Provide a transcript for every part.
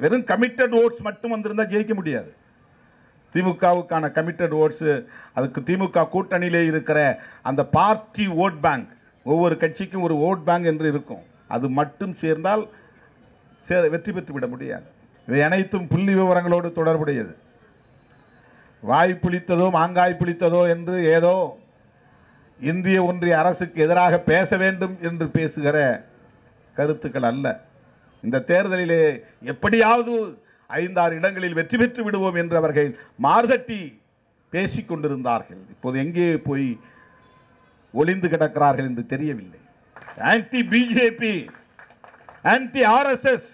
வெறும் committed oats மட்டும் வந்திருந்தா ஜெயிக்க முடியாது திமுகவுக்கான கமிட்டட் ஓட்ஸ் அதுக்கு திமுக கூட்டணியிலே இருக்கிற அந்த பார்ட்டி ஓட் பேங்க் ஒவ்வொரு கட்சிக்கும் ஒரு ஓட் பேங்க் என்று இருக்கும் அது மட்டும் சேர்ந்தால் சே- வெற்றி பெற்று விட முடியாது இவை அனைத்தும் புள்ளி விவரங்களோடு தொடர்புடையது வாய் புளித்ததோ மாங்காய் புளித்ததோ என்று ஏதோ இந்திய ஒன்றிய அரசுக்கு எதிராக பேச வேண்டும் என்று பேசுகிற கருத்துக்கள் அல்ல இந்த தேர்தலிலே எப்படியாவது ஐந்தாறு இடங்களில் வெற்றி பெற்று விடுவோம் என்று அவர்கள் மார்தட்டி பேசிக் கொண்டிருந்தார்கள் இப்போது எங்கே போய் ஒளிந்து கிடக்கிறார்கள் என்று தெரியவில்லை ஆன்டி பிஜேபி ஆன்டி ஆர்எஸ்எஸ்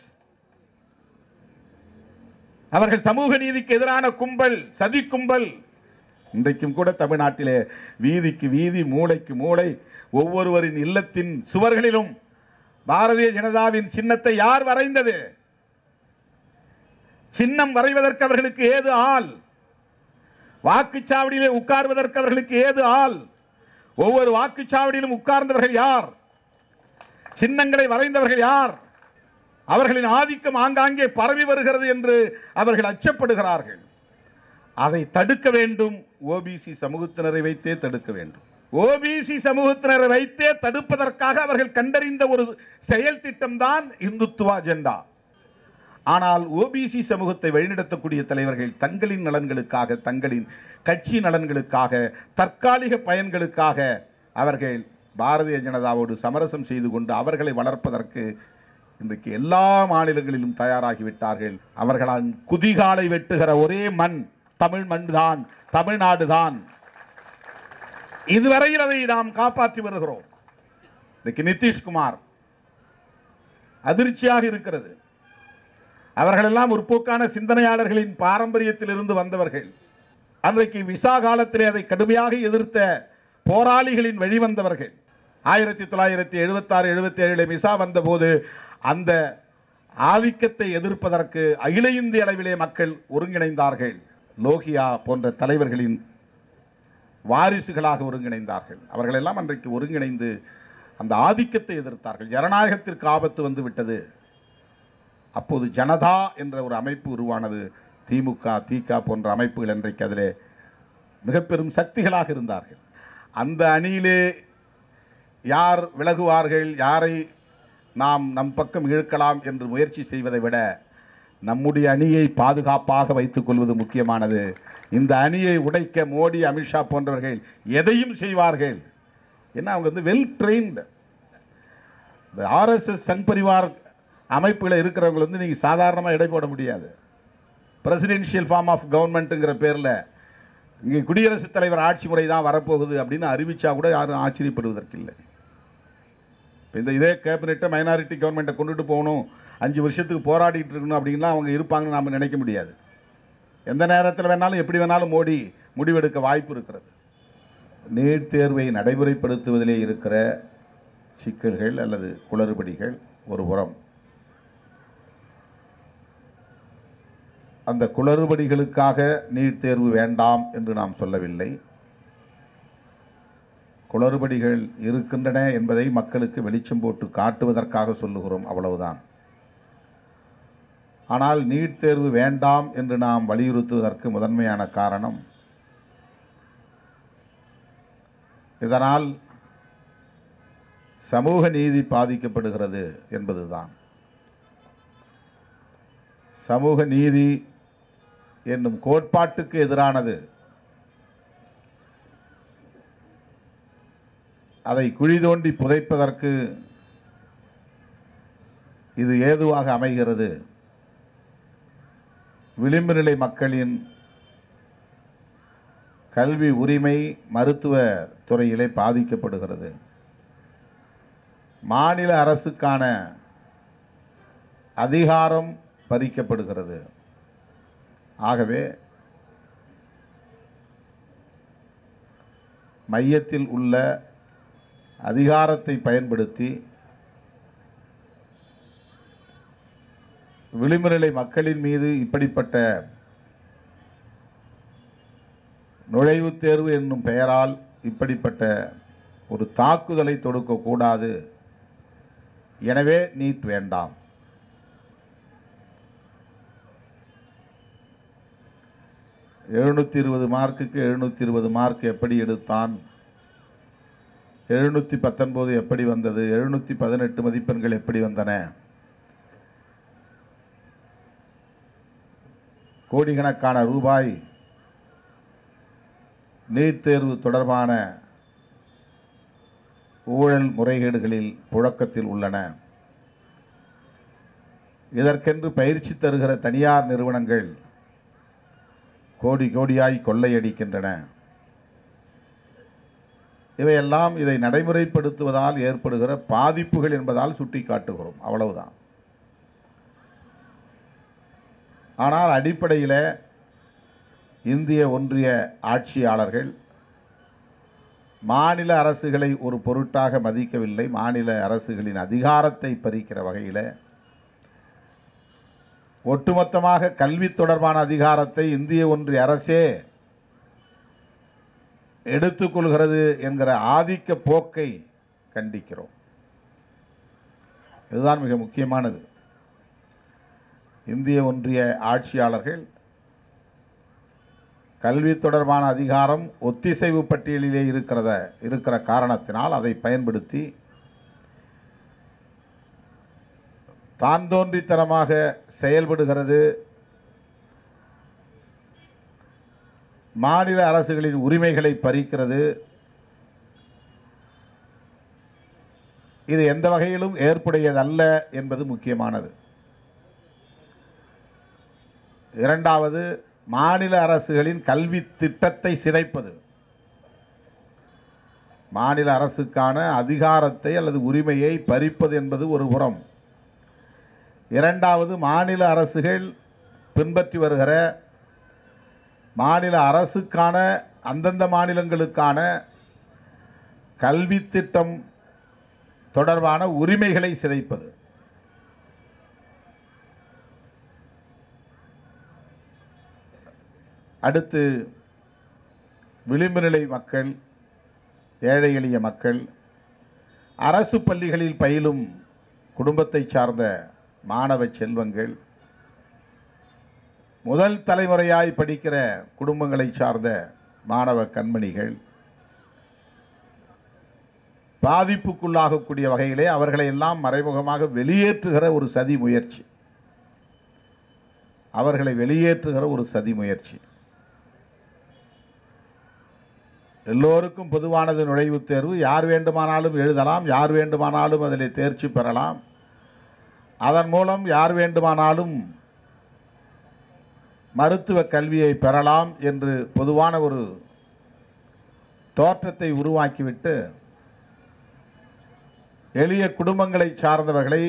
அவர்கள் சமூக நீதிக்கு எதிரான கும்பல் சதி கும்பல் இன்றைக்கும் கூட தமிழ்நாட்டிலே வீதிக்கு வீதி மூளைக்கு மூளை ஒவ்வொருவரின் இல்லத்தின் சுவர்களிலும் பாரதிய ஜனதாவின் சின்னத்தை யார் வரைந்தது சின்னம் வரைவதற்கு அவர்களுக்கு ஏது ஆள் வாக்குச்சாவடியிலே உட்கார்வதற்கு அவர்களுக்கு ஏது ஆள் ஒவ்வொரு வாக்குச்சாவடியிலும் உட்கார்ந்தவர்கள் யார் சின்னங்களை வரைந்தவர்கள் யார் அவர்களின் ஆதிக்கம் ஆங்காங்கே பரவி வருகிறது என்று அவர்கள் அச்சப்படுகிறார்கள் அதை தடுக்க வேண்டும் ஓபிசி சமூகத்தினரை வைத்தே தடுக்க வேண்டும் ஓபிசி சமூகத்தினரை வைத்தே தடுப்பதற்காக அவர்கள் கண்டறிந்த ஒரு செயல் திட்டம்தான் இந்துத்துவ அஜெண்டா ஆனால் ஓபிசி சமூகத்தை வழிநடத்தக்கூடிய தலைவர்கள் தங்களின் நலன்களுக்காக தங்களின் கட்சி நலன்களுக்காக தற்காலிக பயன்களுக்காக அவர்கள் பாரதிய ஜனதாவோடு சமரசம் செய்து கொண்டு அவர்களை வளர்ப்பதற்கு இன்றைக்கு எல்லா மாநிலங்களிலும் தயாராகிவிட்டார்கள் அவர்களால் குதிகாலை வெட்டுகிற ஒரே மண் தமிழ் மண் தான் தமிழ்நாடு தான் இதுவரையில் அதை நாம் காப்பாற்றி வருகிறோம் இன்னைக்கு நிதிஷ்குமார் அதிர்ச்சியாக இருக்கிறது அவர்களெல்லாம் முற்போக்கான சிந்தனையாளர்களின் பாரம்பரியத்திலிருந்து வந்தவர்கள் அன்றைக்கு விசா காலத்திலே அதை கடுமையாக எதிர்த்த போராளிகளின் வழிவந்தவர்கள் ஆயிரத்தி தொள்ளாயிரத்தி எழுபத்தாறு எழுபத்தி ஏழில் விசா வந்தபோது அந்த ஆதிக்கத்தை எதிர்ப்பதற்கு அகில இந்திய அளவிலே மக்கள் ஒருங்கிணைந்தார்கள் லோகியா போன்ற தலைவர்களின் வாரிசுகளாக ஒருங்கிணைந்தார்கள் அவர்களெல்லாம் அன்றைக்கு ஒருங்கிணைந்து அந்த ஆதிக்கத்தை எதிர்த்தார்கள் ஜனநாயகத்திற்கு ஆபத்து வந்து விட்டது அப்போது ஜனதா என்ற ஒரு அமைப்பு உருவானது திமுக திக போன்ற அமைப்புகள் இன்றைக்கு அதிலே மிக பெரும் சக்திகளாக இருந்தார்கள் அந்த அணியிலே யார் விலகுவார்கள் யாரை நாம் நம் பக்கம் இழுக்கலாம் என்று முயற்சி செய்வதை விட நம்முடைய அணியை பாதுகாப்பாக வைத்துக் கொள்வது முக்கியமானது இந்த அணியை உடைக்க மோடி அமித்ஷா போன்றவர்கள் எதையும் செய்வார்கள் ஏன்னா அவங்க வந்து வெல் ட்ரெயின்டு இந்த ஆர்எஸ்எஸ் சங் பரிவார் அமைப்புகளை இருக்கிறவங்க வந்து நீங்கள் சாதாரணமாக எடை போட முடியாது பிரசிடென்ஷியல் ஃபார்ம் ஆஃப் கவர்மெண்ட்டுங்கிற பேரில் இங்கே குடியரசுத் தலைவர் ஆட்சி முறை தான் வரப்போகுது அப்படின்னு அறிவிச்சா கூட யாரும் ஆச்சரியப்படுவதற்கு இல்லை இப்போ இந்த இதே கேபினெட்டை மைனாரிட்டி கவர்மெண்ட்டை கொண்டுட்டு போகணும் அஞ்சு வருஷத்துக்கு போராடிட்டு இருக்கணும் அப்படின்லாம் அவங்க இருப்பாங்கன்னு நாம் நினைக்க முடியாது எந்த நேரத்தில் வேணாலும் எப்படி வேணாலும் மோடி முடிவெடுக்க வாய்ப்பு இருக்கிறது நீட் தேர்வை நடைமுறைப்படுத்துவதிலே இருக்கிற சிக்கல்கள் அல்லது குளறுபடிகள் ஒரு புறம் அந்த குளறுபடிகளுக்காக நீட் தேர்வு வேண்டாம் என்று நாம் சொல்லவில்லை குளறுபடிகள் இருக்கின்றன என்பதை மக்களுக்கு வெளிச்சம் போட்டு காட்டுவதற்காக சொல்லுகிறோம் அவ்வளவுதான் ஆனால் நீட் தேர்வு வேண்டாம் என்று நாம் வலியுறுத்துவதற்கு முதன்மையான காரணம் இதனால் சமூக நீதி பாதிக்கப்படுகிறது என்பதுதான் சமூக நீதி என்னும் கோட்பாட்டுக்கு எதிரானது அதை குழி தோண்டி புதைப்பதற்கு இது ஏதுவாக அமைகிறது விளிம்பு நிலை மக்களின் கல்வி உரிமை மருத்துவ துறையிலே பாதிக்கப்படுகிறது மாநில அரசுக்கான அதிகாரம் பறிக்கப்படுகிறது ஆகவே மையத்தில் உள்ள அதிகாரத்தை பயன்படுத்தி விளிம்புநிலை மக்களின் மீது இப்படிப்பட்ட நுழைவுத் தேர்வு என்னும் பெயரால் இப்படிப்பட்ட ஒரு தாக்குதலை தொடுக்கக்கூடாது எனவே நீட் வேண்டாம் எழுநூற்றி இருபது மார்க்குக்கு எழுநூற்றி இருபது மார்க் எப்படி எடுத்தான் எழுநூற்றி பத்தொன்பது எப்படி வந்தது எழுநூற்றி பதினெட்டு மதிப்பெண்கள் எப்படி வந்தன கோடிக்கணக்கான ரூபாய் நீட் தேர்வு தொடர்பான ஊழல் முறைகேடுகளில் புழக்கத்தில் உள்ளன இதற்கென்று பயிற்சி தருகிற தனியார் நிறுவனங்கள் கோடி கோடியாய் கொள்ளையடிக்கின்றன இவையெல்லாம் இதை நடைமுறைப்படுத்துவதால் ஏற்படுகிற பாதிப்புகள் என்பதால் சுட்டிக்காட்டுகிறோம் அவ்வளவுதான் ஆனால் அடிப்படையில் இந்திய ஒன்றிய ஆட்சியாளர்கள் மாநில அரசுகளை ஒரு பொருட்டாக மதிக்கவில்லை மாநில அரசுகளின் அதிகாரத்தை பறிக்கிற வகையில் ஒட்டுமொத்தமாக கல்வி தொடர்பான அதிகாரத்தை இந்திய ஒன்றிய அரசே எடுத்துக்கொள்கிறது என்கிற ஆதிக்க போக்கை கண்டிக்கிறோம் இதுதான் மிக முக்கியமானது இந்திய ஒன்றிய ஆட்சியாளர்கள் கல்வி தொடர்பான அதிகாரம் ஒத்திசைவு பட்டியலிலே இருக்கிறத இருக்கிற காரணத்தினால் அதை பயன்படுத்தி தான் தோன்றித்தனமாக செயல்படுகிறது மாநில அரசுகளின் உரிமைகளை பறிக்கிறது இது எந்த வகையிலும் ஏற்புடையதல்ல என்பது முக்கியமானது இரண்டாவது மாநில அரசுகளின் கல்வி திட்டத்தை சிதைப்பது மாநில அரசுக்கான அதிகாரத்தை அல்லது உரிமையை பறிப்பது என்பது ஒரு புறம் இரண்டாவது மாநில அரசுகள் பின்பற்றி வருகிற மாநில அரசுக்கான அந்தந்த மாநிலங்களுக்கான கல்வி திட்டம் தொடர்பான உரிமைகளை சிதைப்பது அடுத்து விளிம்பு நிலை மக்கள் ஏழை எளிய மக்கள் அரசு பள்ளிகளில் பயிலும் குடும்பத்தை சார்ந்த மாணவ செல்வங்கள் முதல் தலைமுறையாய் படிக்கிற குடும்பங்களை சார்ந்த மாணவ கண்மணிகள் பாதிப்புக்குள்ளாகக்கூடிய வகையிலே அவர்களை எல்லாம் மறைமுகமாக வெளியேற்றுகிற ஒரு சதி முயற்சி அவர்களை வெளியேற்றுகிற ஒரு சதி முயற்சி எல்லோருக்கும் பொதுவானது நுழைவுத் தேர்வு யார் வேண்டுமானாலும் எழுதலாம் யார் வேண்டுமானாலும் அதில் தேர்ச்சி பெறலாம் அதன் மூலம் யார் வேண்டுமானாலும் மருத்துவ கல்வியை பெறலாம் என்று பொதுவான ஒரு தோற்றத்தை உருவாக்கிவிட்டு எளிய குடும்பங்களை சார்ந்தவர்களை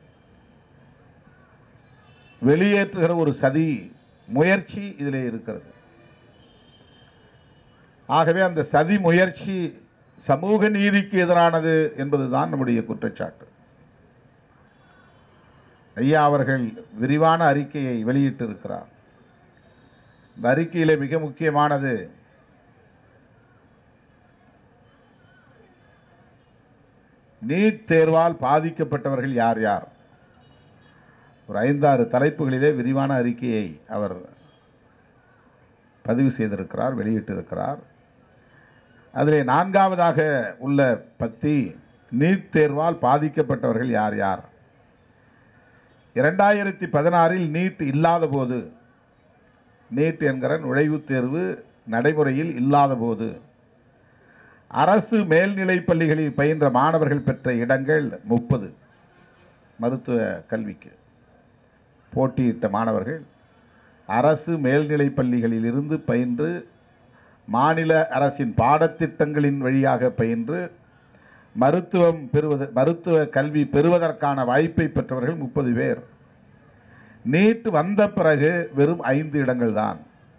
வெளியேற்றுகிற ஒரு சதி முயற்சி இதிலே இருக்கிறது ஆகவே அந்த சதி முயற்சி சமூக நீதிக்கு எதிரானது என்பதுதான் நம்முடைய குற்றச்சாட்டு ஐயா அவர்கள் விரிவான அறிக்கையை வெளியிட்டிருக்கிறார் இந்த அறிக்கையிலே மிக முக்கியமானது நீட் தேர்வால் பாதிக்கப்பட்டவர்கள் யார் யார் ஒரு ஐந்தாறு தலைப்புகளிலே விரிவான அறிக்கையை அவர் பதிவு செய்திருக்கிறார் வெளியிட்டிருக்கிறார் அதிலே நான்காவதாக உள்ள பத்தி நீட் தேர்வால் பாதிக்கப்பட்டவர்கள் யார் யார் இரண்டாயிரத்தி பதினாறில் நீட் இல்லாத போது நீட் என்கிற நுழைவுத் தேர்வு நடைமுறையில் இல்லாத போது அரசு மேல்நிலைப் பள்ளிகளில் பயின்ற மாணவர்கள் பெற்ற இடங்கள் முப்பது மருத்துவ கல்விக்கு போட்டியிட்ட மாணவர்கள் அரசு மேல்நிலைப் பள்ளிகளில் இருந்து பயின்று மாநில அரசின் பாடத்திட்டங்களின் வழியாக பயின்று மருத்துவம் பெறுவது மருத்துவ கல்வி பெறுவதற்கான வாய்ப்பை பெற்றவர்கள் முப்பது பேர் நீட் வந்த பிறகு வெறும் ஐந்து இடங்கள் தான்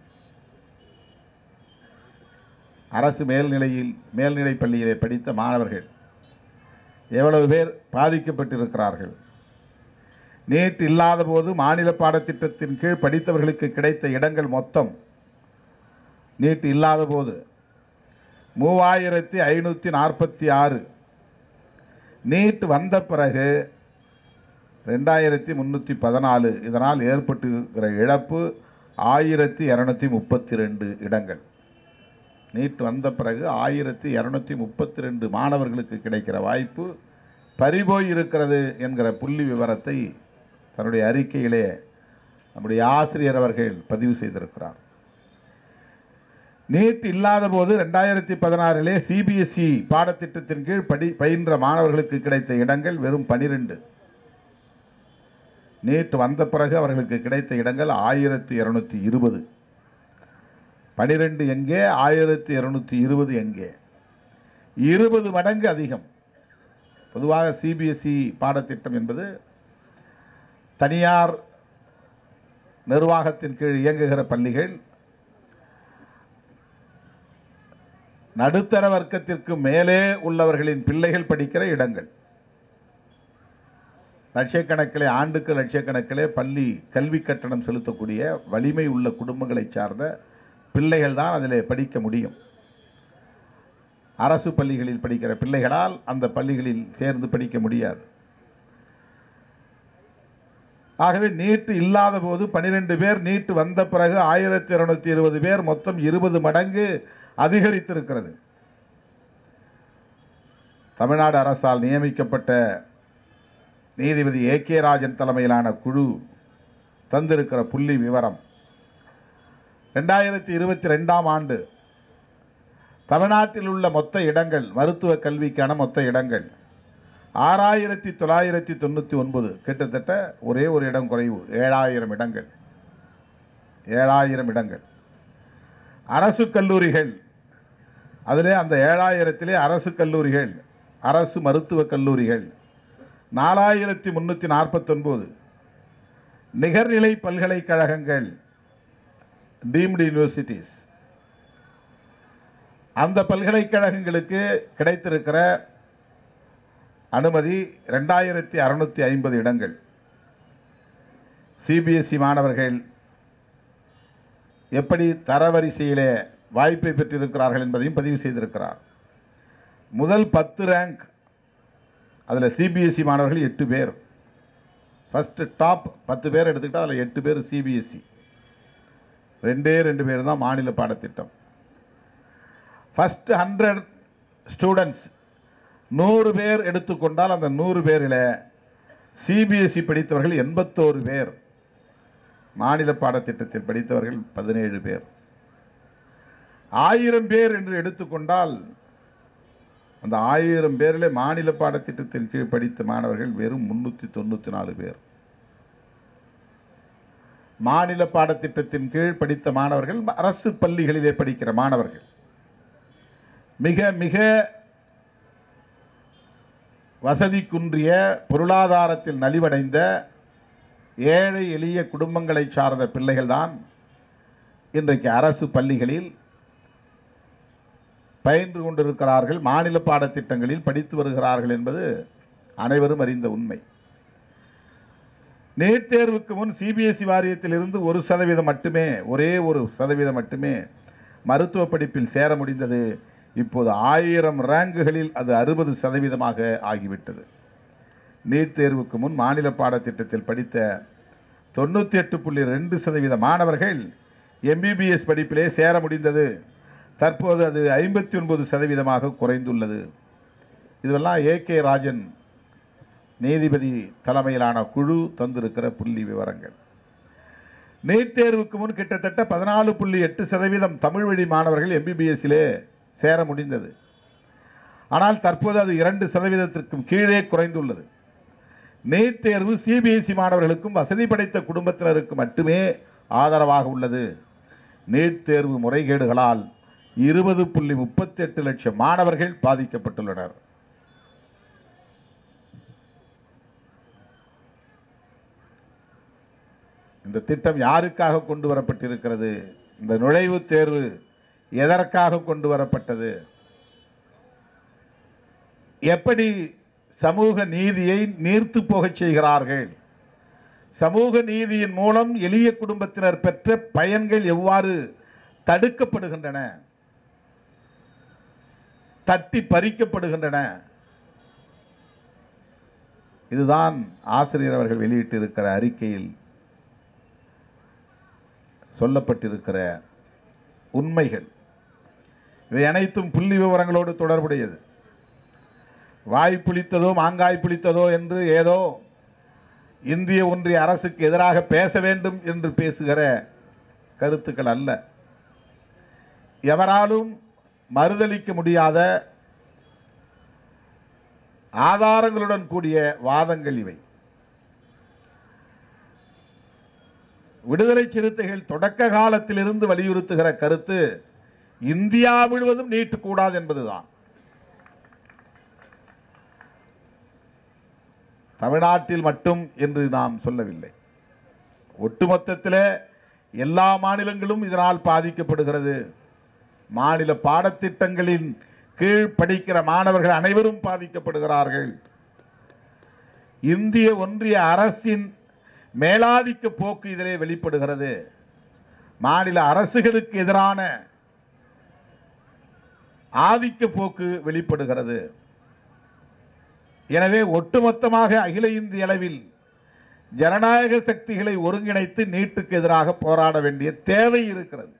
அரசு மேல்நிலையில் மேல்நிலைப் பள்ளியிலே படித்த மாணவர்கள் எவ்வளவு பேர் பாதிக்கப்பட்டிருக்கிறார்கள் நீட் இல்லாத போது மாநில பாடத்திட்டத்தின் கீழ் படித்தவர்களுக்கு கிடைத்த இடங்கள் மொத்தம் நீட் இல்லாத போது மூவாயிரத்தி ஐநூற்றி நாற்பத்தி ஆறு நீட் வந்த பிறகு ரெண்டாயிரத்தி முந்நூற்றி பதினாலு இதனால் ஏற்பட்டிருக்கிற இழப்பு ஆயிரத்தி இரநூத்தி முப்பத்தி ரெண்டு இடங்கள் நீட் வந்த பிறகு ஆயிரத்தி இரநூத்தி முப்பத்தி ரெண்டு மாணவர்களுக்கு கிடைக்கிற வாய்ப்பு பறிபோய் இருக்கிறது என்கிற புள்ளி விவரத்தை தன்னுடைய அறிக்கையிலே நம்முடைய ஆசிரியர் அவர்கள் பதிவு செய்திருக்கிறார் நீட் இல்லாத போது ரெண்டாயிரத்தி பதினாறிலே சிபிஎஸ்இ பாடத்திட்டத்தின் கீழ் படி பயின்ற மாணவர்களுக்கு கிடைத்த இடங்கள் வெறும் பனிரெண்டு நீட் வந்த பிறகு அவர்களுக்கு கிடைத்த இடங்கள் ஆயிரத்தி இரநூத்தி இருபது பனிரெண்டு எங்கே ஆயிரத்தி இரநூத்தி இருபது எங்கே இருபது மடங்கு அதிகம் பொதுவாக சிபிஎஸ்இ பாடத்திட்டம் என்பது தனியார் நிர்வாகத்தின் கீழ் இயங்குகிற பள்ளிகள் நடுத்தர வர்க்கத்திற்கு மேலே உள்ளவர்களின் பிள்ளைகள் படிக்கிற இடங்கள் லட்சக்கணக்கிலே ஆண்டுக்கு லட்சக்கணக்கிலே பள்ளி கல்வி கட்டணம் செலுத்தக்கூடிய வலிமை உள்ள குடும்பங்களைச் சார்ந்த பிள்ளைகள் தான் அதிலே படிக்க முடியும் அரசு பள்ளிகளில் படிக்கிற பிள்ளைகளால் அந்த பள்ளிகளில் சேர்ந்து படிக்க முடியாது ஆகவே நீட்டு இல்லாத போது பனிரெண்டு பேர் நீட்டு வந்த பிறகு ஆயிரத்தி இருநூத்தி இருபது பேர் மொத்தம் இருபது மடங்கு அதிகரித்திருக்கிறது தமிழ்நாடு அரசால் நியமிக்கப்பட்ட நீதிபதி ஏ கே ராஜன் தலைமையிலான குழு தந்திருக்கிற புள்ளி விவரம் ரெண்டாயிரத்தி இருபத்தி ரெண்டாம் ஆண்டு தமிழ்நாட்டில் உள்ள மொத்த இடங்கள் மருத்துவ கல்விக்கான மொத்த இடங்கள் ஆறாயிரத்தி தொள்ளாயிரத்தி தொண்ணூற்றி ஒன்பது கிட்டத்தட்ட ஒரே ஒரு இடம் குறைவு ஏழாயிரம் இடங்கள் ஏழாயிரம் இடங்கள் அரசு கல்லூரிகள் அதிலே அந்த ஏழாயிரத்திலே அரசு கல்லூரிகள் அரசு மருத்துவக் கல்லூரிகள் நாலாயிரத்தி முந்நூற்றி நாற்பத்தொன்பது நிகர்நிலை பல்கலைக்கழகங்கள் டீம்டு யூனிவர்சிட்டிஸ் அந்த பல்கலைக்கழகங்களுக்கு கிடைத்திருக்கிற அனுமதி ரெண்டாயிரத்தி அறுநூற்றி ஐம்பது இடங்கள் சிபிஎஸ்இ மாணவர்கள் எப்படி தரவரிசையிலே வாய்ப்பை பெற்றிருக்கிறார்கள் என்பதையும் பதிவு செய்திருக்கிறார் முதல் பத்து ரேங்க் அதில் சிபிஎஸ்இ மாணவர்கள் எட்டு பேர் ஃபஸ்ட்டு டாப் பத்து பேர் எடுத்துக்கிட்டால் அதில் எட்டு பேர் சிபிஎஸ்இ ரெண்டே ரெண்டு பேர் தான் மாநில பாடத்திட்டம் ஃபஸ்ட்டு ஹண்ட்ரட் ஸ்டூடெண்ட்ஸ் நூறு பேர் எடுத்துக்கொண்டால் அந்த நூறு பேரில் சிபிஎஸ்இ படித்தவர்கள் எண்பத்தோரு பேர் மாநில பாடத்திட்டத்தில் படித்தவர்கள் பதினேழு பேர் ஆயிரம் பேர் என்று எடுத்துக்கொண்டால் அந்த ஆயிரம் பேரிலே மாநில பாடத்திட்டத்தின் கீழ் படித்த மாணவர்கள் வெறும் முன்னூற்றி தொண்ணூற்றி நாலு பேர் மாநில பாடத்திட்டத்தின் கீழ் படித்த மாணவர்கள் அரசு பள்ளிகளிலே படிக்கிற மாணவர்கள் மிக மிக வசதி குன்றிய பொருளாதாரத்தில் நலிவடைந்த ஏழை எளிய குடும்பங்களை சார்ந்த பிள்ளைகள்தான் இன்றைக்கு அரசு பள்ளிகளில் பயின்று கொண்டிருக்கிறார்கள் மாநில பாடத்திட்டங்களில் படித்து வருகிறார்கள் என்பது அனைவரும் அறிந்த உண்மை நீட் தேர்வுக்கு முன் சிபிஎஸ்இ வாரியத்திலிருந்து ஒரு சதவீதம் மட்டுமே ஒரே ஒரு சதவீதம் மட்டுமே மருத்துவ படிப்பில் சேர முடிந்தது இப்போது ஆயிரம் ரேங்குகளில் அது அறுபது சதவீதமாக ஆகிவிட்டது நீட் தேர்வுக்கு முன் மாநில பாடத்திட்டத்தில் படித்த தொண்ணூற்றி எட்டு புள்ளி ரெண்டு சதவீத மாணவர்கள் எம்பிபிஎஸ் படிப்பிலே சேர முடிந்தது தற்போது அது ஐம்பத்தி ஒன்பது சதவீதமாக குறைந்துள்ளது இதுவெல்லாம் ஏ கே ராஜன் நீதிபதி தலைமையிலான குழு தந்திருக்கிற புள்ளி விவரங்கள் நீட் தேர்வுக்கு முன் கிட்டத்தட்ட பதினாலு புள்ளி எட்டு சதவீதம் தமிழ் வழி மாணவர்கள் எம்பிபிஎஸ்ஸிலே சேர முடிந்தது ஆனால் தற்போது அது இரண்டு சதவீதத்திற்கும் கீழே குறைந்துள்ளது நீட் தேர்வு சிபிஎஸ்இ மாணவர்களுக்கும் வசதி படைத்த குடும்பத்தினருக்கு மட்டுமே ஆதரவாக உள்ளது நீட் தேர்வு முறைகேடுகளால் இருபது புள்ளி முப்பத்தி எட்டு லட்சம் மாணவர்கள் பாதிக்கப்பட்டுள்ளனர் இந்த திட்டம் யாருக்காக கொண்டு வரப்பட்டிருக்கிறது இந்த நுழைவுத் தேர்வு எதற்காக கொண்டு வரப்பட்டது எப்படி சமூக நீதியை நீர்த்து போகச் செய்கிறார்கள் சமூக நீதியின் மூலம் எளிய குடும்பத்தினர் பெற்ற பயன்கள் எவ்வாறு தடுக்கப்படுகின்றன தட்டி பறிக்கப்படுகின்றன இதுதான் ஆசிரியர் அவர்கள் வெளியிட்டிருக்கிற அறிக்கையில் சொல்லப்பட்டிருக்கிற உண்மைகள் இவை அனைத்தும் புள்ளி விவரங்களோடு தொடர்புடையது வாய் புளித்ததோ மாங்காய் புளித்ததோ என்று ஏதோ இந்திய ஒன்றிய அரசுக்கு எதிராக பேச வேண்டும் என்று பேசுகிற கருத்துக்கள் அல்ல எவராலும் மறுதலிக்க முடியாத ஆதாரங்களுடன் கூடிய வாதங்கள் இவை விடுதலை சிறுத்தைகள் தொடக்க காலத்திலிருந்து வலியுறுத்துகிற கருத்து இந்தியா முழுவதும் நீட்டக்கூடாது என்பதுதான் தமிழ்நாட்டில் மட்டும் என்று நாம் சொல்லவில்லை ஒட்டுமொத்தத்தில் எல்லா மாநிலங்களும் இதனால் பாதிக்கப்படுகிறது மாநில பாடத்திட்டங்களின் கீழ் படிக்கிற மாணவர்கள் அனைவரும் பாதிக்கப்படுகிறார்கள் இந்திய ஒன்றிய அரசின் மேலாதிக்க போக்கு இதிலே வெளிப்படுகிறது மாநில அரசுகளுக்கு எதிரான ஆதிக்க போக்கு வெளிப்படுகிறது எனவே ஒட்டுமொத்தமாக அகில இந்திய அளவில் ஜனநாயக சக்திகளை ஒருங்கிணைத்து நீட்டுக்கு எதிராக போராட வேண்டிய தேவை இருக்கிறது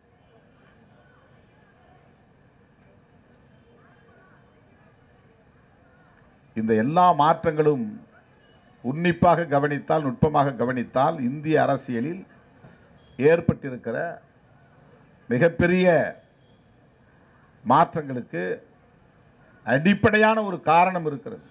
இந்த எல்லா மாற்றங்களும் உன்னிப்பாக கவனித்தால் நுட்பமாக கவனித்தால் இந்திய அரசியலில் ஏற்பட்டிருக்கிற மிகப்பெரிய மாற்றங்களுக்கு அடிப்படையான ஒரு காரணம் இருக்கிறது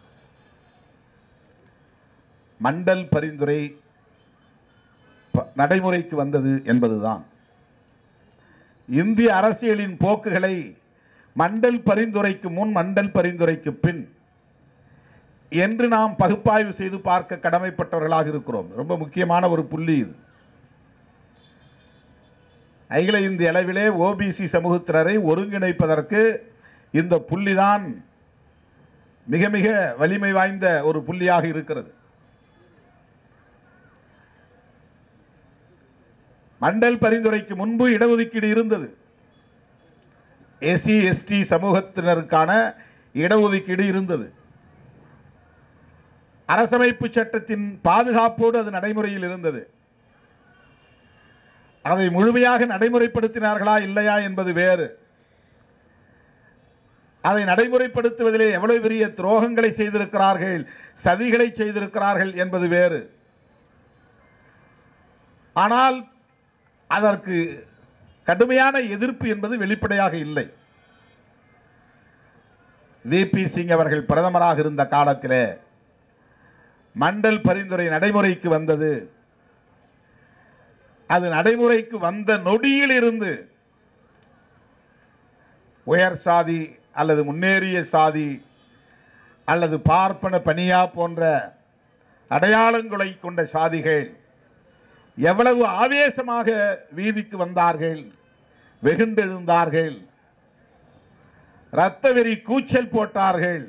மண்டல் பரிந்துரை ப- நடைமுறைக்கு வந்தது என்பதுதான் இந்திய அரசியலின் போக்குகளை மண்டல் பரிந்துரைக்கு முன் மண்டல் பரிந்துரைக்கு பின் என்று நாம் பகுப்பாய்வு செய்து பார்க்க கடமைப்பட்டவர்களாக இருக்கிறோம் ரொம்ப முக்கியமான ஒரு புள்ளி இது அகில இந்திய அளவிலே ஓபிசி சமூகத்தினரை ஒருங்கிணைப்பதற்கு இந்த புள்ளிதான் மிக மிக வலிமை வாய்ந்த ஒரு புள்ளியாக இருக்கிறது மண்டல் பரிந்துரைக்கு முன்பு இடஒதுக்கீடு இருந்தது எஸ்சி எஸ்டி சமூகத்தினருக்கான இடஒதுக்கீடு இருந்தது அரசமைப்பு சட்டத்தின் பாதுகாப்போடு அது நடைமுறையில் இருந்தது அதை முழுமையாக நடைமுறைப்படுத்தினார்களா இல்லையா என்பது வேறு அதை நடைமுறைப்படுத்துவதிலே எவ்வளவு பெரிய துரோகங்களை செய்திருக்கிறார்கள் சதிகளை செய்திருக்கிறார்கள் என்பது வேறு ஆனால் அதற்கு கடுமையான எதிர்ப்பு என்பது வெளிப்படையாக இல்லை விபி சிங் அவர்கள் பிரதமராக இருந்த காலத்திலே மண்டல் பரிந்துரை நடைமுறைக்கு வந்தது அது நடைமுறைக்கு வந்த நொடியில் இருந்து உயர் சாதி அல்லது முன்னேறிய சாதி அல்லது பார்ப்பன பனியா போன்ற அடையாளங்களை கொண்ட சாதிகள் எவ்வளவு ஆவேசமாக வீதிக்கு வந்தார்கள் வெகுண்டெழுந்தார்கள் இரத்த வெறி கூச்சல் போட்டார்கள்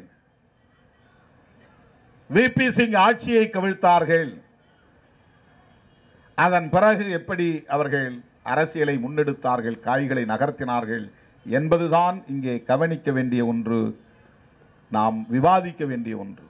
விபி சிங் ஆட்சியை கவிழ்த்தார்கள் அதன் பிறகு எப்படி அவர்கள் அரசியலை முன்னெடுத்தார்கள் காய்களை நகர்த்தினார்கள் என்பதுதான் இங்கே கவனிக்க வேண்டிய ஒன்று நாம் விவாதிக்க வேண்டிய ஒன்று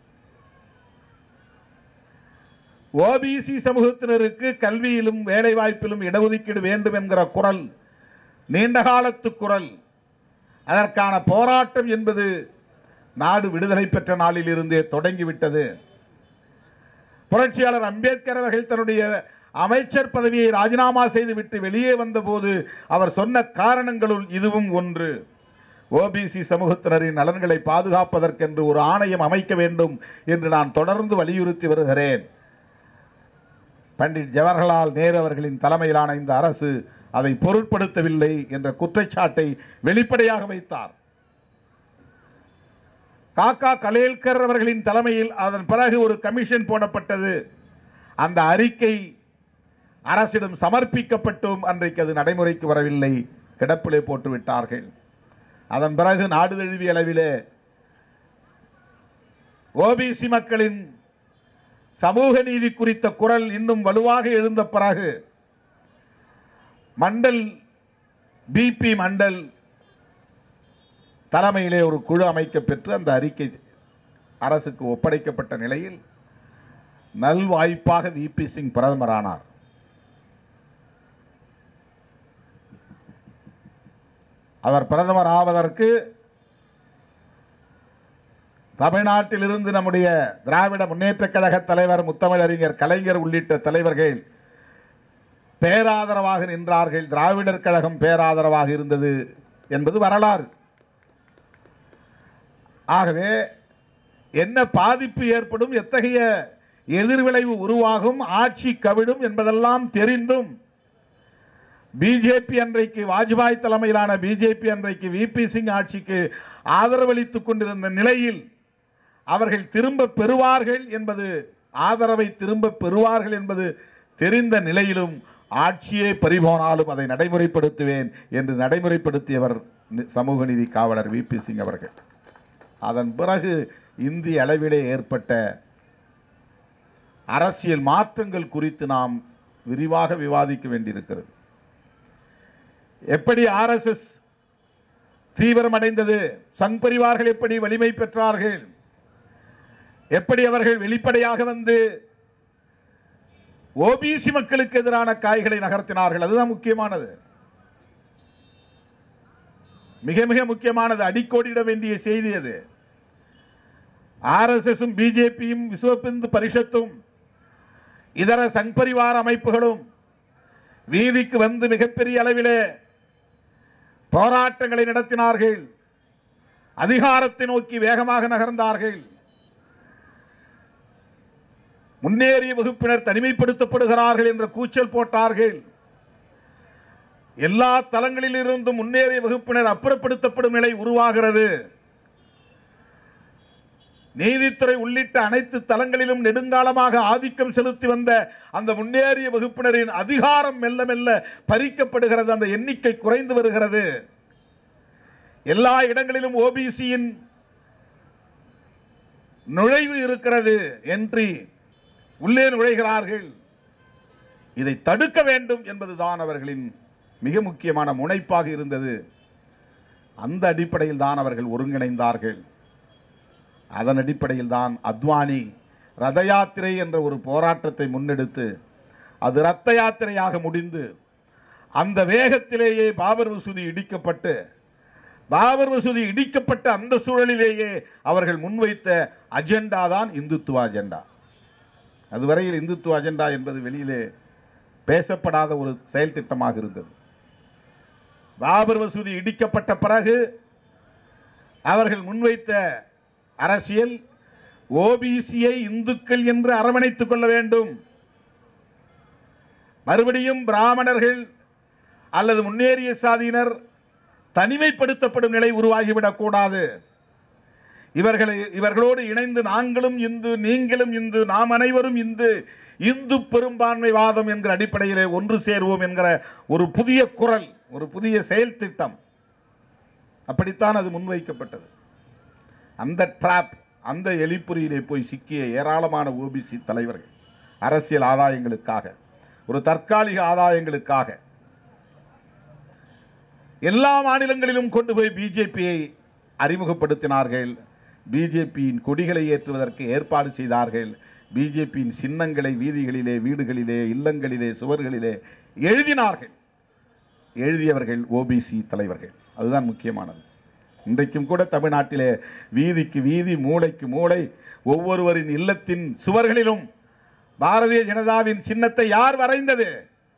ஓபிசி சமூகத்தினருக்கு கல்வியிலும் வேலைவாய்ப்பிலும் இடஒதுக்கீடு வேண்டும் என்கிற குரல் நீண்ட காலத்து குரல் அதற்கான போராட்டம் என்பது நாடு விடுதலை பெற்ற நாளில் இருந்தே தொடங்கிவிட்டது புரட்சியாளர் அம்பேத்கர் அவர்கள் தன்னுடைய அமைச்சர் பதவியை ராஜினாமா செய்துவிட்டு வெளியே வந்தபோது அவர் சொன்ன காரணங்களுள் இதுவும் ஒன்று ஓபிசி சமூகத்தினரின் நலன்களை பாதுகாப்பதற்கென்று ஒரு ஆணையம் அமைக்க வேண்டும் என்று நான் தொடர்ந்து வலியுறுத்தி வருகிறேன் பண்டிட் ஜவஹர்லால் நேரு அவர்களின் தலைமையிலான இந்த அரசு அதை பொருட்படுத்தவில்லை என்ற குற்றச்சாட்டை வெளிப்படையாக வைத்தார் காக்கா கலேல்கர் அவர்களின் தலைமையில் அதன் பிறகு ஒரு கமிஷன் போடப்பட்டது அந்த அறிக்கை அரசிடம் சமர்ப்பிக்கப்பட்டும் அன்றைக்கு அது நடைமுறைக்கு வரவில்லை கிடப்பிலே போட்டு விட்டார்கள் அதன் பிறகு நாடு தழுவிய அளவிலே ஓபிசி மக்களின் சமூக நீதி குறித்த குரல் இன்னும் வலுவாக எழுந்த பிறகு மண்டல் பிபி மண்டல் தலைமையிலே ஒரு குழு அமைக்கப்பெற்று அந்த அறிக்கை அரசுக்கு ஒப்படைக்கப்பட்ட நிலையில் நல்வாய்ப்பாக விபி சிங் பிரதமரானார் அவர் பிரதமர் ஆவதற்கு தமிழ்நாட்டிலிருந்து நம்முடைய திராவிட முன்னேற்றக் கழக தலைவர் முத்தமிழறிஞர் கலைஞர் உள்ளிட்ட தலைவர்கள் பேராதரவாக நின்றார்கள் திராவிடர் கழகம் பேராதரவாக இருந்தது என்பது வரலாறு ஆகவே என்ன பாதிப்பு ஏற்படும் எத்தகைய எதிர்விளைவு உருவாகும் ஆட்சி கவிழும் என்பதெல்லாம் தெரிந்தும் பிஜேபி அன்றைக்கு வாஜ்பாய் தலைமையிலான பிஜேபி அன்றைக்கு விபி சிங் ஆட்சிக்கு ஆதரவளித்துக் கொண்டிருந்த நிலையில் அவர்கள் திரும்ப பெறுவார்கள் என்பது ஆதரவை திரும்ப பெறுவார்கள் என்பது தெரிந்த நிலையிலும் ஆட்சியே பறிபோனாலும் அதை நடைமுறைப்படுத்துவேன் என்று நடைமுறைப்படுத்தியவர் நி- சமூக நீதி காவலர் விபி சிங் அவர்கள் அதன் பிறகு இந்திய அளவிலே ஏற்பட்ட அரசியல் மாற்றங்கள் குறித்து நாம் விரிவாக விவாதிக்க வேண்டியிருக்கிறது எப்படி ஆர்எஸ்எஸ் தீவிரமடைந்தது சங் பரிவார்கள் எப்படி வலிமை பெற்றார்கள் எப்படி அவர்கள் வெளிப்படையாக வந்து ஓபிசி மக்களுக்கு எதிரான காய்களை நகர்த்தினார்கள் அதுதான் முக்கியமானது மிக மிக முக்கியமானது அடிக்கோடிட வேண்டிய செய்தி அது ஆர்எஸ்எஸும் பிஜேபியும் விஸ்வபிந்து பரிஷத்தும் இதர சங் பரிவார அமைப்புகளும் வீதிக்கு வந்து மிகப்பெரிய அளவிலே போராட்டங்களை நடத்தினார்கள் அதிகாரத்தை நோக்கி வேகமாக நகர்ந்தார்கள் முன்னேறிய வகுப்பினர் தனிமைப்படுத்தப்படுகிறார்கள் என்ற கூச்சல் போட்டார்கள் எல்லா தளங்களிலிருந்தும் முன்னேறிய வகுப்பினர் அப்புறப்படுத்தப்படும் நிலை உருவாகிறது நீதித்துறை உள்ளிட்ட அனைத்து தளங்களிலும் நெடுங்காலமாக ஆதிக்கம் செலுத்தி வந்த அந்த முன்னேறிய வகுப்பினரின் அதிகாரம் மெல்ல மெல்ல பறிக்கப்படுகிறது அந்த எண்ணிக்கை குறைந்து வருகிறது எல்லா இடங்களிலும் ஓபிசியின் நுழைவு இருக்கிறது என்று உள்ளே நுழைகிறார்கள் இதை தடுக்க வேண்டும் என்பதுதான் அவர்களின் மிக முக்கியமான முனைப்பாக இருந்தது அந்த அடிப்படையில் தான் அவர்கள் ஒருங்கிணைந்தார்கள் அதன் அடிப்படையில் தான் அத்வானி ரத யாத்திரை என்ற ஒரு போராட்டத்தை முன்னெடுத்து அது ரத்த யாத்திரையாக முடிந்து அந்த வேகத்திலேயே பாபர் மசூதி இடிக்கப்பட்டு பாபர் மசூதி இடிக்கப்பட்ட அந்த சூழலிலேயே அவர்கள் முன்வைத்த அஜெண்டா தான் இந்துத்துவ அஜெண்டா அதுவரையில் இந்துத்துவ அஜெண்டா என்பது வெளியிலே பேசப்படாத ஒரு செயல் திட்டமாக இருந்தது பாபர் மசூதி இடிக்கப்பட்ட பிறகு அவர்கள் முன்வைத்த அரசியல் ஓபிசியை இந்துக்கள் என்று அரவணைத்துக் கொள்ள வேண்டும் மறுபடியும் பிராமணர்கள் அல்லது முன்னேறிய சாதியினர் தனிமைப்படுத்தப்படும் நிலை உருவாகிவிடக் கூடாது இவர்களை இவர்களோடு இணைந்து நாங்களும் இந்து நீங்களும் இந்து நாம் அனைவரும் இந்து இந்து பெரும்பான்மை வாதம் என்கிற அடிப்படையிலே ஒன்று சேருவோம் என்கிற ஒரு புதிய குரல் ஒரு புதிய செயல் திட்டம் அப்படித்தான் அது முன்வைக்கப்பட்டது அந்த ட்ராப் அந்த எலிப்புரியிலே போய் சிக்கிய ஏராளமான ஓபிசி தலைவர்கள் அரசியல் ஆதாயங்களுக்காக ஒரு தற்காலிக ஆதாயங்களுக்காக எல்லா மாநிலங்களிலும் கொண்டு போய் பிஜேபியை அறிமுகப்படுத்தினார்கள் பிஜேபியின் கொடிகளை ஏற்றுவதற்கு ஏற்பாடு செய்தார்கள் பிஜேபியின் சின்னங்களை வீதிகளிலே வீடுகளிலே இல்லங்களிலே சுவர்களிலே எழுதினார்கள் எழுதியவர்கள் ஓபிசி தலைவர்கள் அதுதான் முக்கியமானது இன்றைக்கும் கூட தமிழ்நாட்டிலே வீதிக்கு வீதி மூளைக்கு மூளை ஒவ்வொருவரின் இல்லத்தின் சுவர்களிலும் பாரதிய ஜனதாவின் சின்னத்தை யார் வரைந்தது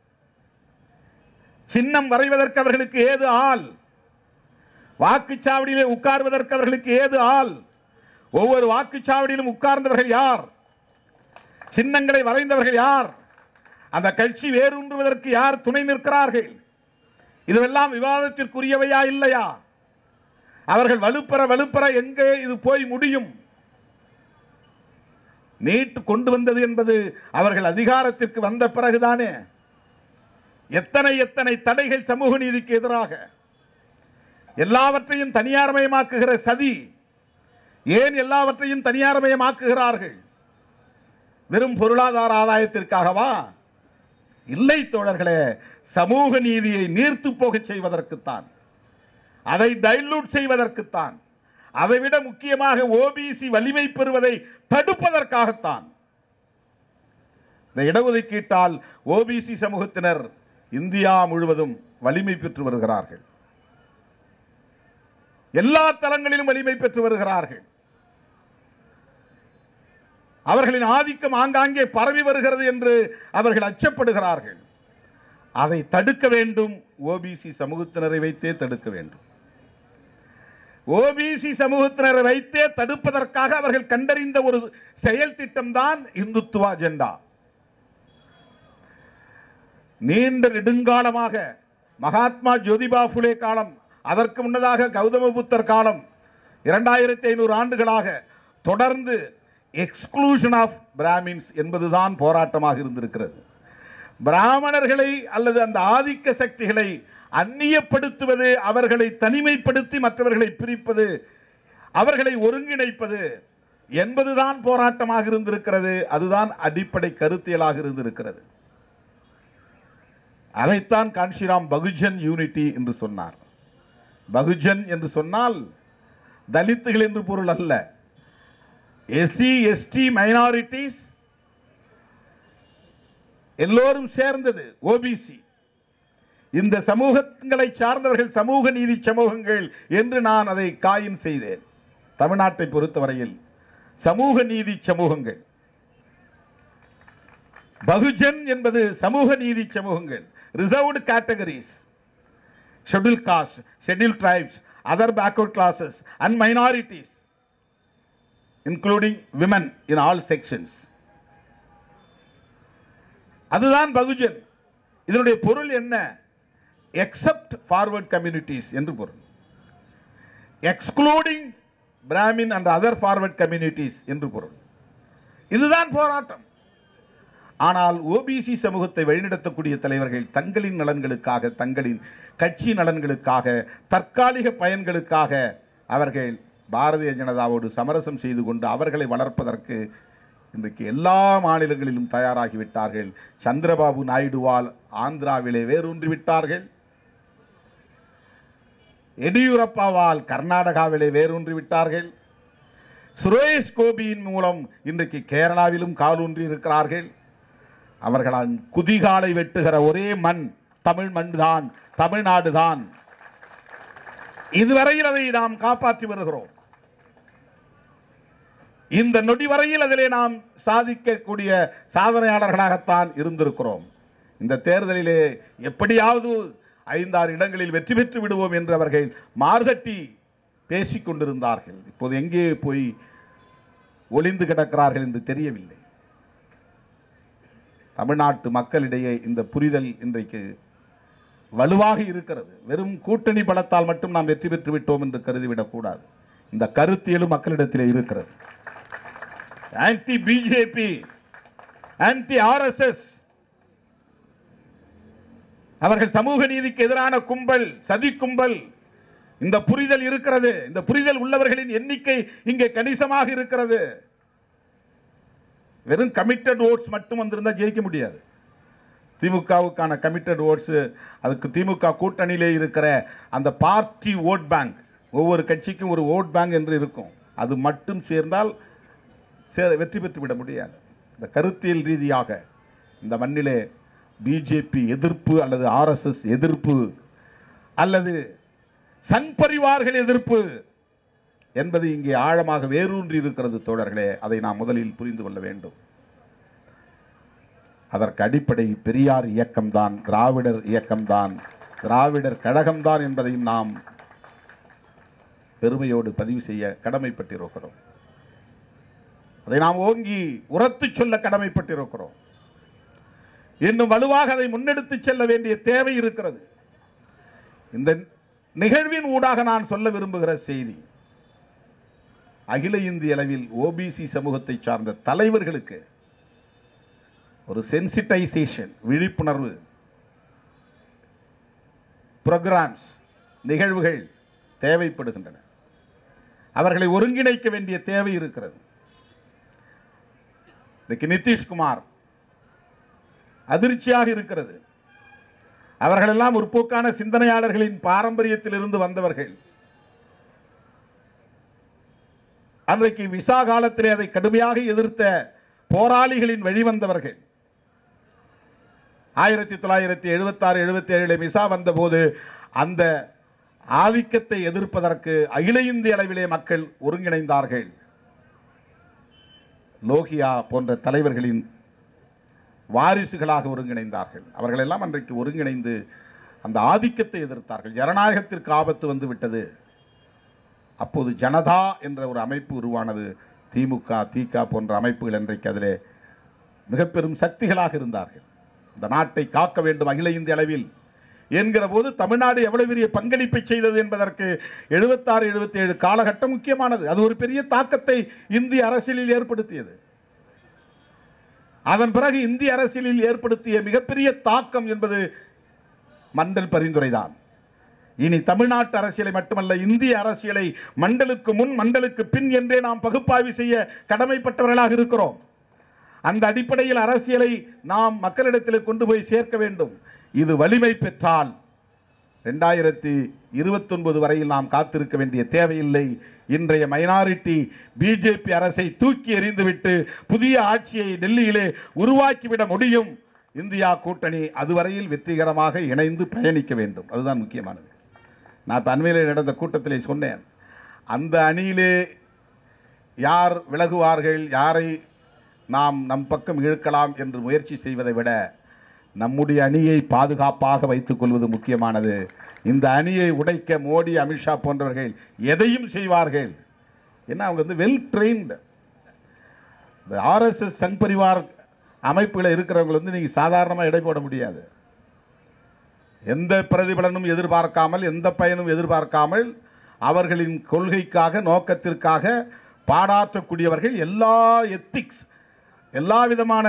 சின்னம் வரைவதற்கு அவர்களுக்கு ஏது ஆள் வாக்குச்சாவடியிலே உட்கார்வதற்கு அவர்களுக்கு ஏது ஆள் ஒவ்வொரு வாக்குச்சாவடியிலும் உட்கார்ந்தவர்கள் யார் சின்னங்களை வரைந்தவர்கள் யார் அந்த கட்சி வேரூன்றுவதற்கு யார் துணை நிற்கிறார்கள் இதுவெல்லாம் விவாதத்திற்குரியவையா இல்லையா அவர்கள் வலுப்பெற வலுப்பெற எங்கே இது போய் முடியும் நீட்டு கொண்டு வந்தது என்பது அவர்கள் அதிகாரத்திற்கு வந்த பிறகுதானே எத்தனை எத்தனை தடைகள் சமூக நீதிக்கு எதிராக எல்லாவற்றையும் தனியார்மயமாக்குகிற சதி ஏன் எல்லாவற்றையும் தனியார்மயமாக்குகிறார்கள் வெறும் பொருளாதார ஆதாயத்திற்காகவா இல்லை தோழர்களே சமூக நீதியை நீர்த்து போகச் செய்வதற்குத்தான் அதை டைலூட் செய்வதற்குத்தான் அதைவிட முக்கியமாக ஓபிசி வலிமை பெறுவதை தடுப்பதற்காகத்தான் இந்த இடஒதுக்கீட்டால் ஓபிசி சமூகத்தினர் இந்தியா முழுவதும் வலிமை பெற்று வருகிறார்கள் எல்லா தளங்களிலும் வலிமை பெற்று வருகிறார்கள் அவர்களின் ஆதிக்கம் ஆங்காங்கே பரவி வருகிறது என்று அவர்கள் அச்சப்படுகிறார்கள் அதை தடுக்க வேண்டும் ஓபிசி சமூகத்தினரை வைத்தே தடுக்க வேண்டும் ஓபிசி சமூகத்தினரை வைத்தே தடுப்பதற்காக அவர்கள் கண்டறிந்த ஒரு செயல் திட்டம் தான் இந்துத்துவ அஜெண்டா நீண்ட நெடுங்காலமாக மகாத்மா ஜோதிபா புலே காலம் அதற்கு முன்னதாக கௌதம புத்தர் காலம் இரண்டாயிரத்தி ஐநூறு ஆண்டுகளாக தொடர்ந்து எக்ஸ்க்ளூஷன் ஆஃப் பிராமின்ஸ் என்பதுதான் போராட்டமாக இருந்திருக்கிறது பிராமணர்களை அல்லது அந்த ஆதிக்க சக்திகளை அந்நியப்படுத்துவது அவர்களை தனிமைப்படுத்தி மற்றவர்களை பிரிப்பது அவர்களை ஒருங்கிணைப்பது என்பதுதான் போராட்டமாக இருந்திருக்கிறது அதுதான் அடிப்படை கருத்தியலாக இருந்திருக்கிறது அதைத்தான் கான்ஷிராம் பகுஜன் யூனிட்டி என்று சொன்னார் பகுஜன் என்று சொன்னால் தலித்துகள் என்று பொருள் அல்ல எஸ்சி எஸ்டி மைனாரிட்டிஸ் எல்லோரும் சேர்ந்தது ஓபிசி இந்த சமூகங்களை சார்ந்தவர்கள் சமூக நீதி சமூகங்கள் என்று நான் அதை காயின் செய்தேன் தமிழ்நாட்டை பொறுத்தவரையில் சமூக நீதி சமூகங்கள் பகுஜன் என்பது சமூக நீதி சமூகங்கள் reserved categories schedule caste schedule tribes other backward classes and minorities including women in all sections அதுதான் பகுஜன் இதனுடைய பொருள் என்ன எக்ஸப்ட் ஃபார்வர்ட் கம்யூனிட்டிஸ் என்று பொருள் excluding brahmin and other forward communities என்று பொருள் இதுதான் போராட்டம் ஆனால் ஓபிசி சமூகத்தை வழிநடத்தக்கூடிய தலைவர்கள் தங்களின் நலன்களுக்காக தங்களின் கட்சி நலன்களுக்காக தற்காலிக பயன்களுக்காக அவர்கள் பாரதிய ஜனதாவோடு சமரசம் செய்து கொண்டு அவர்களை வளர்ப்பதற்கு இன்றைக்கு எல்லா மாநிலங்களிலும் தயாராகிவிட்டார்கள் சந்திரபாபு நாயுடுவால் ஆந்திராவிலே வேரூன்றி விட்டார்கள் எடியூரப்பாவால் கர்நாடகாவிலே வேரூன்றி விட்டார்கள் சுரேஷ் கோபியின் மூலம் இன்றைக்கு கேரளாவிலும் காலூன்றி இருக்கிறார்கள் அவர்களால் குதிகாலை வெட்டுகிற ஒரே மண் தமிழ் மண் தான் தமிழ்நாடு தான் இதுவரையில் அதை நாம் காப்பாற்றி வருகிறோம் இந்த நொடி வரையில் அதிலே நாம் சாதிக்கக்கூடிய சாதனையாளர்களாகத்தான் இருந்திருக்கிறோம் இந்த தேர்தலிலே எப்படியாவது ஐந்தாறு இடங்களில் வெற்றி பெற்று விடுவோம் என்று அவர்கள் மார்தட்டி பேசிக் கொண்டிருந்தார்கள் இப்போது எங்கே போய் ஒளிந்து கிடக்கிறார்கள் என்று தெரியவில்லை தமிழ்நாட்டு மக்களிடையே இந்த புரிதல் இன்றைக்கு வலுவாக இருக்கிறது வெறும் கூட்டணி பலத்தால் மட்டும் நாம் வெற்றி பெற்று விட்டோம் என்று கருதிவிடக்கூடாது இந்த கருத்தியலும் மக்களிடத்திலே இருக்கிறது ஆன்டி பிஜேபி ஆன்டி ஆர்எஸ்எஸ் அவர்கள் சமூக நீதிக்கு எதிரான கும்பல் சதி கும்பல் இந்த புரிதல் இருக்கிறது இந்த புரிதல் உள்ளவர்களின் எண்ணிக்கை இங்கே கணிசமாக இருக்கிறது வெறும் கமிட்டட் ஓட்ஸ் மட்டும் வந்திருந்தா ஜெயிக்க முடியாது திமுகவுக்கான கமிட்டட் ஓட்ஸ் அதுக்கு திமுக கூட்டணியிலே இருக்கிற அந்த பார்ட்டி ஓட் பேங்க் ஒவ்வொரு கட்சிக்கும் ஒரு ஓட் பேங்க் என்று இருக்கும் அது மட்டும் சேர்ந்தால் சே- வெற்றி பெற்று விட முடியாது இந்த கருத்தியல் ரீதியாக இந்த மண்ணிலே பிஜேபி எதிர்ப்பு அல்லது ஆர்எஸ்எஸ் எதிர்ப்பு அல்லது சங் பரிவார்கள் எதிர்ப்பு என்பது இங்கே ஆழமாக வேரூன்றி இருக்கிறது தோழர்களே அதை நாம் முதலில் புரிந்து கொள்ள வேண்டும் அதற்கு அடிப்படை பெரியார் இயக்கம்தான் திராவிடர் இயக்கம்தான் திராவிடர் கழகம்தான் என்பதையும் நாம் பெருமையோடு பதிவு செய்ய கடமைப்பட்டிருக்கிறோம் அதை நாம் ஓங்கி உரத்து சொல்ல கடமைப்பட்டிருக்கிறோம் இன்னும் வலுவாக அதை முன்னெடுத்து செல்ல வேண்டிய தேவை இருக்கிறது இந்த நிகழ்வின் ஊடாக நான் சொல்ல விரும்புகிற செய்தி அகில இந்திய அளவில் ஓபிசி சமூகத்தை சார்ந்த தலைவர்களுக்கு ஒரு சென்சிட்டைசேஷன் விழிப்புணர்வு ப்ரோக்ராம்ஸ் நிகழ்வுகள் தேவைப்படுகின்றன அவர்களை ஒருங்கிணைக்க வேண்டிய தேவை இருக்கிறது இன்னைக்கு நிதிஷ்குமார் அதிர்ச்சியாக இருக்கிறது அவர்களெல்லாம் முற்போக்கான சிந்தனையாளர்களின் பாரம்பரியத்தில் இருந்து வந்தவர்கள் அன்றைக்கு விசா காலத்திலே அதை கடுமையாக எதிர்த்த போராளிகளின் வழிவந்தவர்கள் ஆயிரத்தி தொள்ளாயிரத்தி எழுபத்தாறு எழுபத்தி ஏழில் விசா வந்தபோது அந்த ஆதிக்கத்தை எதிர்ப்பதற்கு அகில இந்திய அளவிலே மக்கள் ஒருங்கிணைந்தார்கள் லோகியா போன்ற தலைவர்களின் வாரிசுகளாக ஒருங்கிணைந்தார்கள் அவர்கள் எல்லாம் அன்றைக்கு ஒருங்கிணைந்து அந்த ஆதிக்கத்தை எதிர்த்தார்கள் ஜனநாயகத்திற்கு ஆபத்து வந்து விட்டது அப்போது ஜனதா என்ற ஒரு அமைப்பு உருவானது திமுக திக போன்ற அமைப்புகள் இன்றைக்கு அதிலே மிக பெரும் சக்திகளாக இருந்தார்கள் இந்த நாட்டை காக்க வேண்டும் அகில இந்திய அளவில் என்கிற போது தமிழ்நாடு எவ்வளவு பெரிய பங்களிப்பை செய்தது என்பதற்கு எழுபத்தாறு எழுபத்தேழு காலகட்டம் முக்கியமானது அது ஒரு பெரிய தாக்கத்தை இந்திய அரசியலில் ஏற்படுத்தியது அதன் பிறகு இந்திய அரசியலில் ஏற்படுத்திய மிகப்பெரிய தாக்கம் என்பது மண்டல் பரிந்துரைதான் இனி தமிழ்நாட்டு அரசியலை மட்டுமல்ல இந்திய அரசியலை மண்டலுக்கு முன் மண்டலுக்கு பின் என்றே நாம் பகுப்பாய்வு செய்ய கடமைப்பட்டவர்களாக இருக்கிறோம் அந்த அடிப்படையில் அரசியலை நாம் மக்களிடத்தில் கொண்டு போய் சேர்க்க வேண்டும் இது வலிமை பெற்றால் ரெண்டாயிரத்தி இருபத்தொன்பது வரையில் நாம் காத்திருக்க வேண்டிய தேவையில்லை இன்றைய மைனாரிட்டி பிஜேபி அரசை தூக்கி எறிந்துவிட்டு புதிய ஆட்சியை டெல்லியிலே உருவாக்கிவிட முடியும் இந்தியா கூட்டணி அதுவரையில் வெற்றிகரமாக இணைந்து பயணிக்க வேண்டும் அதுதான் முக்கியமானது நான் இப்போ அண்மையில் நடந்த கூட்டத்திலே சொன்னேன் அந்த அணியிலே யார் விலகுவார்கள் யாரை நாம் நம் பக்கம் இழுக்கலாம் என்று முயற்சி செய்வதை விட நம்முடைய அணியை பாதுகாப்பாக வைத்துக் கொள்வது முக்கியமானது இந்த அணியை உடைக்க மோடி அமித்ஷா போன்றவர்கள் எதையும் செய்வார்கள் ஏன்னா அவங்க வந்து வெல் ட்ரெயின்டு இந்த ஆர்எஸ்எஸ் சங் பரிவார் அமைப்புகளை இருக்கிறவங்க வந்து நீங்கள் சாதாரணமாக எடை போட முடியாது எந்த பிரதிபலனும் எதிர்பார்க்காமல் எந்த பயனும் எதிர்பார்க்காமல் அவர்களின் கொள்கைக்காக நோக்கத்திற்காக பாடாற்றக்கூடியவர்கள் எல்லா எத்திக்ஸ் எல்லா விதமான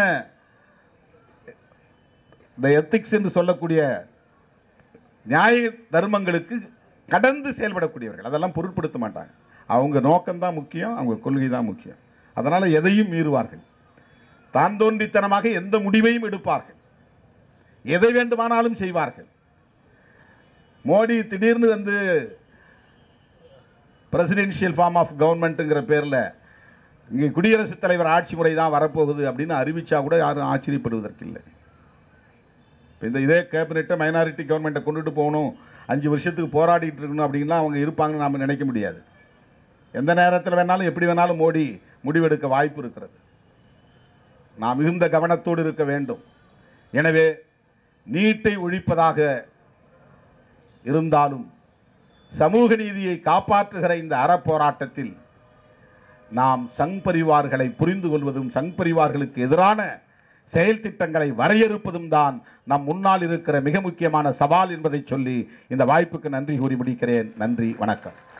இந்த எத்திக்ஸ் என்று சொல்லக்கூடிய நியாய தர்மங்களுக்கு கடந்து செயல்படக்கூடியவர்கள் அதெல்லாம் பொருட்படுத்த மாட்டாங்க அவங்க நோக்கம்தான் முக்கியம் அவங்க கொள்கை தான் முக்கியம் அதனால் எதையும் மீறுவார்கள் தான் தோன்றித்தனமாக எந்த முடிவையும் எடுப்பார்கள் எதை வேண்டுமானாலும் செய்வார்கள் மோடி திடீர்னு வந்து பிரசிடென்ஷியல் ஃபார்ம் ஆஃப் கவர்மெண்ட்டுங்கிற பேரில் இங்கே குடியரசுத் தலைவர் ஆட்சி முறை தான் வரப்போகுது அப்படின்னு அறிவிச்சா கூட யாரும் ஆச்சரியப்படுவதற்கு இல்லை இப்போ இந்த இதே கேபினெட்டை மைனாரிட்டி கவர்மெண்ட்டை கொண்டுட்டு போகணும் அஞ்சு வருஷத்துக்கு போராடிட்டு இருக்கணும் அப்படின்லாம் அவங்க இருப்பாங்கன்னு நாம் நினைக்க முடியாது எந்த நேரத்தில் வேணாலும் எப்படி வேணாலும் மோடி முடிவெடுக்க வாய்ப்பு இருக்கிறது நாம் மிகுந்த கவனத்தோடு இருக்க வேண்டும் எனவே நீட்டை ஒழிப்பதாக இருந்தாலும் சமூக நீதியை காப்பாற்றுகிற இந்த அறப்போராட்டத்தில் நாம் சங் பரிவார்களை புரிந்து கொள்வதும் சங் பரிவார்களுக்கு எதிரான செயல் திட்டங்களை வரையறுப்பதும் தான் நம் முன்னால் இருக்கிற மிக முக்கியமான சவால் என்பதை சொல்லி இந்த வாய்ப்புக்கு நன்றி கூறி முடிக்கிறேன் நன்றி வணக்கம்